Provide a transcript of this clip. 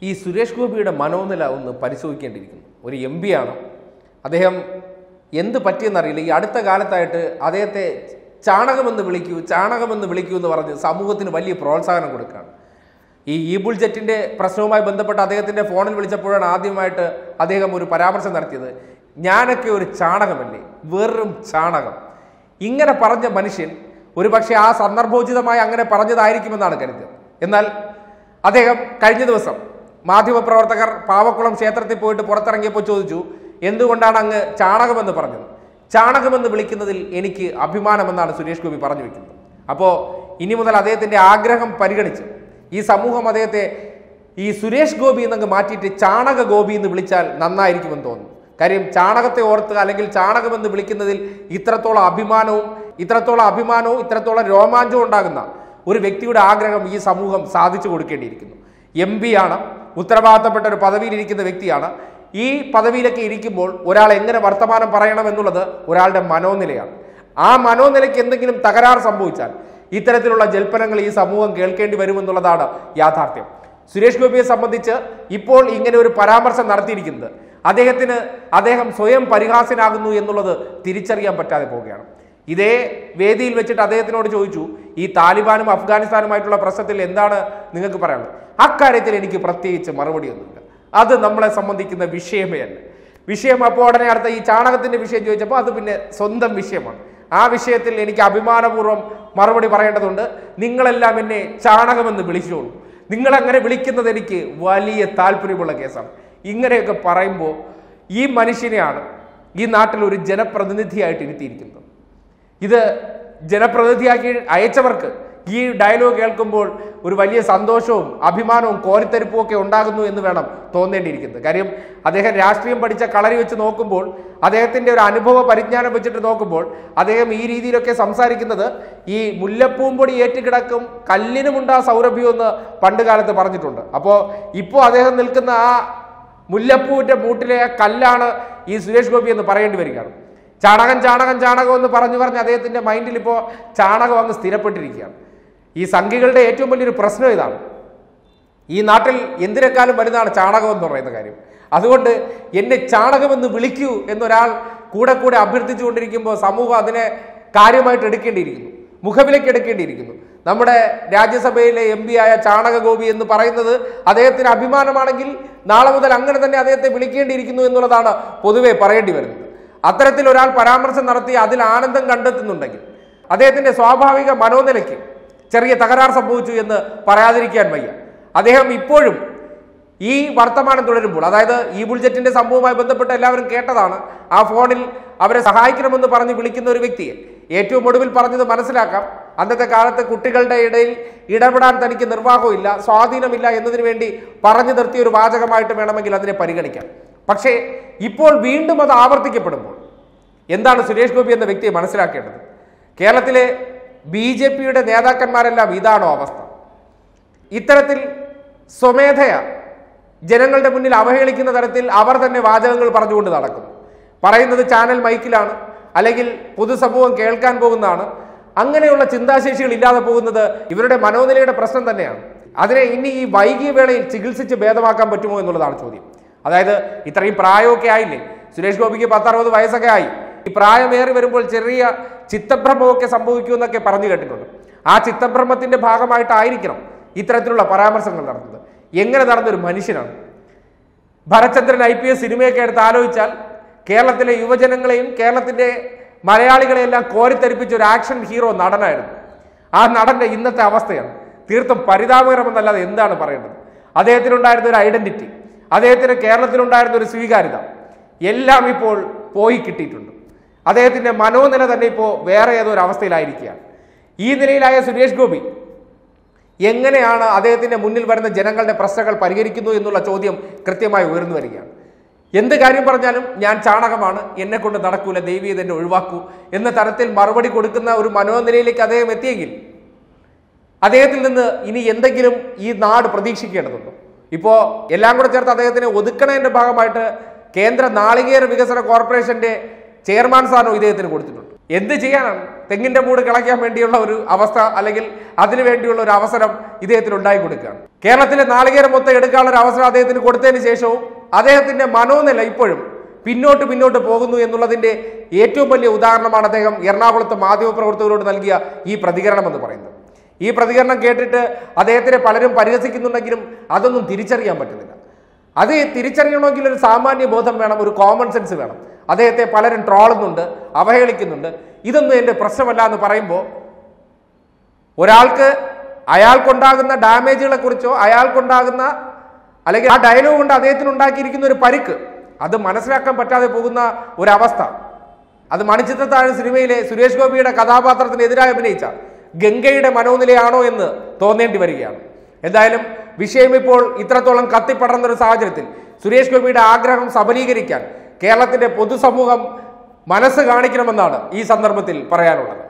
ഈ സുരേഷ് ഗോപിയുടെ മനോനില ഒന്ന് പരിശോധിക്കേണ്ടിയിരിക്കുന്നു ഒരു എം പി ആണ് അദ്ദേഹം എന്ത് പറ്റിയെന്നറിയില്ല ഈ അടുത്ത കാലത്തായിട്ട് അദ്ദേഹത്തെ ചാണകമെന്ന് വിളിക്കൂ ചാണകമെന്ന് വിളിക്കൂ എന്ന് പറഞ്ഞ് സമൂഹത്തിന് വലിയ പ്രോത്സാഹനം കൊടുക്കുകയാണ് ഈ ഇ ബുൾജെറ്റിന്റെ പ്രശ്നവുമായി ബന്ധപ്പെട്ട് അദ്ദേഹത്തിന്റെ ഫോണിൽ വിളിച്ചപ്പോഴാണ് ആദ്യമായിട്ട് അദ്ദേഹം ഒരു പരാമർശം നടത്തിയത് ഞാനൊക്കെ ഒരു ചാണകമല്ലേ വെറും ചാണകം ഇങ്ങനെ പറഞ്ഞ മനുഷ്യൻ ഒരുപക്ഷെ ആ സന്ദർഭോചിതമായി അങ്ങനെ പറഞ്ഞതായിരിക്കുമെന്നാണ് കരുതിയത് എന്നാൽ അദ്ദേഹം കഴിഞ്ഞ ദിവസം മാധ്യമപ്രവർത്തകർ പാവക്കുളം ക്ഷേത്രത്തിൽ പോയിട്ട് പുറത്തിറങ്ങിയപ്പോൾ ചോദിച്ചു എന്തുകൊണ്ടാണ് അങ്ങ് ചാണകമെന്ന് പറഞ്ഞത് ചാണകമെന്ന് വിളിക്കുന്നതിൽ എനിക്ക് അഭിമാനമെന്നാണ് സുരേഷ് ഗോപി പറഞ്ഞു വെക്കുന്നത് അപ്പോൾ ഇനി മുതൽ അദ്ദേഹത്തിന്റെ ആഗ്രഹം പരിഗണിച്ച് ഈ സമൂഹം അദ്ദേഹത്തെ ഈ സുരേഷ് ഗോപി എന്നങ്ങ് മാറ്റിയിട്ട് ചാണക ഗോപി എന്ന് വിളിച്ചാൽ നന്നായിരിക്കുമെന്ന് തോന്നുന്നു കാര്യം ചാണകത്തെ ഓർത്ത് അല്ലെങ്കിൽ ചാണകമെന്ന് വിളിക്കുന്നതിൽ ഇത്രത്തോളം അഭിമാനവും ഇത്രത്തോളം അഭിമാനവും ഇത്രത്തോളം രോമാഞ്ചവും ഉണ്ടാകുന്ന ഒരു വ്യക്തിയുടെ ആഗ്രഹം ഈ സമൂഹം സാധിച്ചു കൊടുക്കേണ്ടിയിരിക്കുന്നു എം പി ആണ് ഉത്തരവാദിത്തപ്പെട്ട ഒരു പദവിയിലിരിക്കുന്ന വ്യക്തിയാണ് ഈ പദവിയിലൊക്കെ ഇരിക്കുമ്പോൾ ഒരാൾ എങ്ങനെ വർത്തമാനം പറയണം എന്നുള്ളത് ഒരാളുടെ മനോനിലയാണ് ആ മനോനിലയ്ക്ക് എന്തെങ്കിലും തകരാർ സംഭവിച്ചാൽ ഇത്തരത്തിലുള്ള ജൽപ്പനങ്ങൾ ഈ സമൂഹം കേൾക്കേണ്ടി വരുമെന്നുള്ളതാണ് യാഥാർത്ഥ്യം സുരേഷ് ഗോപിയെ സംബന്ധിച്ച് ഇപ്പോൾ ഇങ്ങനെ ഒരു പരാമർശം നടത്തിയിരിക്കുന്നത് അദ്ദേഹത്തിന് അദ്ദേഹം സ്വയം പരിഹാസ്യനാകുന്നു എന്നുള്ളത് തിരിച്ചറിയാൻ പറ്റാതെ പോവുകയാണ് ഇതേ വേദിയിൽ വെച്ചിട്ട് അദ്ദേഹത്തിനോട് ചോദിച്ചു ഈ താലിബാനും അഫ്ഗാനിസ്ഥാനുമായിട്ടുള്ള പ്രശ്നത്തിൽ എന്താണ് നിങ്ങൾക്ക് പറയാനുള്ളത് അക്കാര്യത്തിൽ എനിക്ക് പ്രത്യേകിച്ച് മറുപടിയൊന്നുമില്ല അത് നമ്മളെ സംബന്ധിക്കുന്ന വിഷയമേ അല്ല വിഷയം അപ്പോൾ ഉടനെ അടുത്ത ഈ ചാണകത്തിന്റെ വിഷയം ചോദിച്ചപ്പോൾ അത് പിന്നെ സ്വന്തം വിഷയമാണ് ആ വിഷയത്തിൽ എനിക്ക് അഭിമാനപൂർവ്വം മറുപടി പറയേണ്ടതുണ്ട് നിങ്ങളെല്ലാം എന്നെ ചാണകമെന്ന് വിളിച്ചോളൂ നിങ്ങൾ അങ്ങനെ വിളിക്കുന്നത് എനിക്ക് വലിയ താല്പര്യമുള്ള കേസാണ് ഇങ്ങനെയൊക്കെ പറയുമ്പോൾ ഈ മനുഷ്യനെയാണ് ഈ നാട്ടിൽ ഒരു ജനപ്രതിനിധിയായിട്ട് ഇരുത്തിയിരിക്കുന്നത് ഇത് ജനപ്രതിനിധിയാക്കി അയച്ചവർക്ക് ഈ ഡയലോഗ് കേൾക്കുമ്പോൾ ഒരു വലിയ സന്തോഷവും അഭിമാനവും കോരിത്തരിപ്പും ഒക്കെ ഉണ്ടാകുന്നു എന്ന് വേണം തോന്നേണ്ടിയിരിക്കുന്നത് കാര്യം അദ്ദേഹം രാഷ്ട്രീയം പഠിച്ച കളരി വെച്ച് നോക്കുമ്പോൾ അദ്ദേഹത്തിന്റെ ഒരു അനുഭവ പരിജ്ഞാനം വെച്ചിട്ട് നോക്കുമ്പോൾ അദ്ദേഹം ഈ രീതിയിലൊക്കെ സംസാരിക്കുന്നത് ഈ മുല്ലപ്പൂമ്പൊടി ഏറ്റുകിടക്കും കല്ലിനുമുണ്ടാ സൗരഭ്യം എന്ന് പണ്ട് കാലത്ത് പറഞ്ഞിട്ടുണ്ട് അപ്പോൾ ഇപ്പോൾ അദ്ദേഹം നിൽക്കുന്ന ആ മുല്ലപ്പൂവിന്റെ മൂട്ടിലെ ആ കല്ലാണ് ഈ സുരേഷ് ഗോപി എന്ന് പറയേണ്ടി വരികയാണ് ചാണകം ചാണകം ചാണകം എന്ന് പറഞ്ഞു പറഞ്ഞ് അദ്ദേഹത്തിന്റെ മൈൻഡിൽ ഇപ്പോൾ ചാണകം അങ്ങ് സ്ഥിരപ്പെട്ടിരിക്കുകയാണ് ഈ സംഘികളുടെ ഏറ്റവും വലിയൊരു പ്രശ്നം ഇതാണ് ഈ നാട്ടിൽ എന്തിനേക്കാളും വലുതാണ് ചാണകം എന്ന് പറയുന്ന കാര്യം അതുകൊണ്ട് എന്നെ ചാണകമെന്ന് വിളിക്കൂ എന്നൊരാൾ കൂടെ കൂടെ അഭ്യർത്ഥിച്ചുകൊണ്ടിരിക്കുമ്പോൾ സമൂഹം അതിനെ കാര്യമായിട്ട് എടുക്കേണ്ടിയിരിക്കുന്നു മുഖവിലേക്ക് എടുക്കേണ്ടിയിരിക്കുന്നു നമ്മുടെ രാജ്യസഭയിലെ എം പി ആയ ചാണക ഗോപി എന്ന് പറയുന്നത് അദ്ദേഹത്തിന് അഭിമാനമാണെങ്കിൽ നാളെ മുതൽ അങ്ങനെ തന്നെ അദ്ദേഹത്തെ വിളിക്കേണ്ടിയിരിക്കുന്നു എന്നുള്ളതാണ് പൊതുവെ പറയേണ്ടി വരുന്നത് അത്തരത്തിൽ ഒരാൾ പരാമർശം നടത്തി അതിൽ ആനന്ദം കണ്ടെത്തുന്നുണ്ടെങ്കിൽ അദ്ദേഹത്തിന്റെ സ്വാഭാവിക മനോനിലയ്ക്ക് ചെറിയ തകരാർ സംഭവിച്ചു എന്ന് പറയാതിരിക്കാൻ വയ്യ അദ്ദേഹം ഇപ്പോഴും ഈ വർത്തമാനം തുടരുമ്പോൾ അതായത് ഈ ബുൾജറ്റിന്റെ സംഭവവുമായി ബന്ധപ്പെട്ട് എല്ലാവരും കേട്ടതാണ് ആ ഫോണിൽ അവരെ സഹായിക്കണമെന്ന് പറഞ്ഞ് വിളിക്കുന്ന ഒരു വ്യക്തിയെ ഏറ്റവും ഒടുവിൽ പറഞ്ഞത് മനസ്സിലാക്കാം അന്നത്തെ കാലത്ത് കുട്ടികളുടെ ഇടയിൽ ഇടപെടാൻ തനിക്ക് നിർവാഹമില്ല സ്വാധീനമില്ല എന്നതിന് വേണ്ടി പറഞ്ഞു നിർത്തിയ ഒരു വാചകമായിട്ട് വേണമെങ്കിൽ അതിനെ പരിഗണിക്കാം പക്ഷേ ഇപ്പോൾ വീണ്ടും അത് ആവർത്തിക്കപ്പെടുമ്പോൾ എന്താണ് സുരേഷ് ഗോപി എന്ന വ്യക്തിയെ മനസ്സിലാക്കേണ്ടത് കേരളത്തിലെ ബി ജെ പിയുടെ നേതാക്കന്മാരെല്ലാം ഇതാണോ അവസ്ഥ ഇത്തരത്തിൽ സ്വമേധയ ജനങ്ങളുടെ മുന്നിൽ അവഹേളിക്കുന്ന തരത്തിൽ അവർ തന്നെ വാചകങ്ങൾ പറഞ്ഞുകൊണ്ട് നടക്കുന്നു പറയുന്നത് ചാനൽ മൈക്കിലാണ് അല്ലെങ്കിൽ പൊതുസമൂഹം കേൾക്കാൻ പോകുന്നതാണ് അങ്ങനെയുള്ള ചിന്താശേഷികൾ ഇല്ലാതെ പോകുന്നത് ഇവരുടെ മനോനിലയുടെ പ്രശ്നം തന്നെയാണ് അതിനെ ഇനി ഈ വൈകിയ വേളയിൽ ചികിത്സിച്ച് ഭേദമാക്കാൻ പറ്റുമോ എന്നുള്ളതാണ് ചോദ്യം അതായത് ഇത്രയും പ്രായമൊക്കെ ആയില്ലേ സുരേഷ് ഗോപിക്ക് പത്തറുപത് വയസ്സൊക്കെ ആയി ഈ പ്രായമേറി വരുമ്പോൾ ചെറിയ ചിത്തഭ്രമമൊക്കെ സംഭവിക്കുമെന്നൊക്കെ പറഞ്ഞു കേട്ടിട്ടുണ്ട് ആ ചിത്തഭ്രമത്തിന്റെ ഭാഗമായിട്ടായിരിക്കണം ഇത്തരത്തിലുള്ള പരാമർശങ്ങൾ നടത്തുന്നത് എങ്ങനെ നടന്നൊരു മനുഷ്യനാണ് ഭരചന്ദ്രൻ ഐ പി എസ് സിനിമയൊക്കെ എടുത്ത് ആലോചിച്ചാൽ കേരളത്തിലെ യുവജനങ്ങളെയും കേരളത്തിന്റെ മലയാളികളെയെല്ലാം കോരിത്തരിപ്പിച്ച ഒരു ആക്ഷൻ ഹീറോ നടനായിരുന്നു ആ നടന്റെ ഇന്നത്തെ അവസ്ഥയാണ് തീർത്തും പരിതാപകരമെന്നല്ലാതെ എന്താണ് പറയേണ്ടത് അദ്ദേഹത്തിനുണ്ടായിരുന്ന ഒരു ഐഡന്റിറ്റി അദ്ദേഹത്തിന് കേരളത്തിലുണ്ടായിരുന്ന ഒരു സ്വീകാര്യത എല്ലാം ഇപ്പോൾ പോയി കിട്ടിയിട്ടുണ്ട് അദ്ദേഹത്തിന്റെ മനോനില തന്നെ ഇപ്പോൾ വേറെ ഏതോ ഒരു അവസ്ഥയിലായിരിക്കുകയാണ് ഈ നിലയിലായ സുരേഷ് ഗോപി എങ്ങനെയാണ് അദ്ദേഹത്തിന്റെ മുന്നിൽ വരുന്ന ജനങ്ങളുടെ പ്രശ്നങ്ങൾ പരിഹരിക്കുന്നു എന്നുള്ള ചോദ്യം കൃത്യമായി ഉയർന്നു വരികയാണ് എന്ത് കാര്യം പറഞ്ഞാലും ഞാൻ ചാണകമാണ് എന്നെ കൊണ്ട് നടക്കൂല ദൈവീ എന്നെ ഒഴിവാക്കൂ എന്ന തരത്തിൽ മറുപടി കൊടുക്കുന്ന ഒരു മനോനിലയിലേക്ക് അദ്ദേഹം എത്തിയെങ്കിൽ അദ്ദേഹത്തിൽ നിന്ന് ഇനി എന്തെങ്കിലും ഈ നാട് പ്രതീക്ഷിക്കേണ്ടതുണ്ടോ ഇപ്പോൾ എല്ലാം കൂടെ ചേർത്ത് അദ്ദേഹത്തിനെ ഒതുക്കണതിന്റെ ഭാഗമായിട്ട് കേന്ദ്ര നാളികേര വികസന കോർപ്പറേഷന്റെ ചെയർമാൻ സ്ഥാനം ഇദ്ദേഹത്തിന് കൊടുത്തിട്ടുണ്ട് എന്ത് ചെയ്യാനാണ് തെങ്ങിന്റെ മൂട് കിളയ്ക്കാൻ വേണ്ടിയുള്ള ഒരു അവസ്ഥ അല്ലെങ്കിൽ അതിനു വേണ്ടിയുള്ള ഒരു അവസരം ഇദ്ദേഹത്തിന് ഉണ്ടായി കൊടുക്കുകയാണ് കേരളത്തിലെ നാളികേരം മൊത്തം എടുക്കാനുള്ള ഒരു അവസരം അദ്ദേഹത്തിന് കൊടുത്തതിന് ശേഷവും അദ്ദേഹത്തിന്റെ മനോനില ഇപ്പോഴും പിന്നോട്ട് പിന്നോട്ട് പോകുന്നു എന്നുള്ളതിന്റെ ഏറ്റവും വലിയ ഉദാഹരണമാണ് അദ്ദേഹം എറണാകുളത്ത് മാധ്യമപ്രവർത്തകരോട് നൽകിയ ഈ പ്രതികരണം എന്ന് പറയുന്നത് ഈ പ്രതികരണം കേട്ടിട്ട് അദ്ദേഹത്തിനെ പലരും പരിഹസിക്കുന്നുണ്ടെങ്കിലും അതൊന്നും തിരിച്ചറിയാൻ പറ്റുന്നില്ല അത് തിരിച്ചറിയണമെങ്കിൽ ഒരു സാമാന്യ ബോധം വേണം ഒരു കോമൺ സെൻസ് വേണം അദ്ദേഹത്തെ പലരും ട്രോളുന്നുണ്ട് അവഹേളിക്കുന്നുണ്ട് ഇതൊന്നും എൻ്റെ പ്രശ്നമല്ല എന്ന് പറയുമ്പോൾ ഒരാൾക്ക് അയാൾക്കുണ്ടാകുന്ന ഡാമേജുകളെ കുറിച്ചോ അയാൾക്കുണ്ടാകുന്ന അല്ലെങ്കിൽ ആ ഡയലോഗ് കൊണ്ട് അദ്ദേഹത്തിന് ഉണ്ടാക്കിയിരിക്കുന്ന ഒരു പരിക്ക് അത് മനസ്സിലാക്കാൻ പറ്റാതെ പോകുന്ന ഒരവസ്ഥ അത് മണിച്ചിത്രത്താഴ് സിനിമയിലെ സുരേഷ് ഗോപിയുടെ കഥാപാത്രത്തിനെതിരായി അഭിനയിച്ച ഗംഗയുടെ മനോനിലയാണോ എന്ന് തോന്നേണ്ടി വരികയാണ് എന്തായാലും വിഷയം ഇപ്പോൾ ഇത്രത്തോളം കത്തിപ്പടർന്ന ഒരു സാഹചര്യത്തിൽ സുരേഷ് ഗോപിയുടെ ആഗ്രഹം സബലീകരിക്കാൻ കേരളത്തിന്റെ പൊതുസമൂഹം മനസ്സ് കാണിക്കണമെന്നാണ് ഈ സന്ദർഭത്തിൽ പറയാനുള്ളത്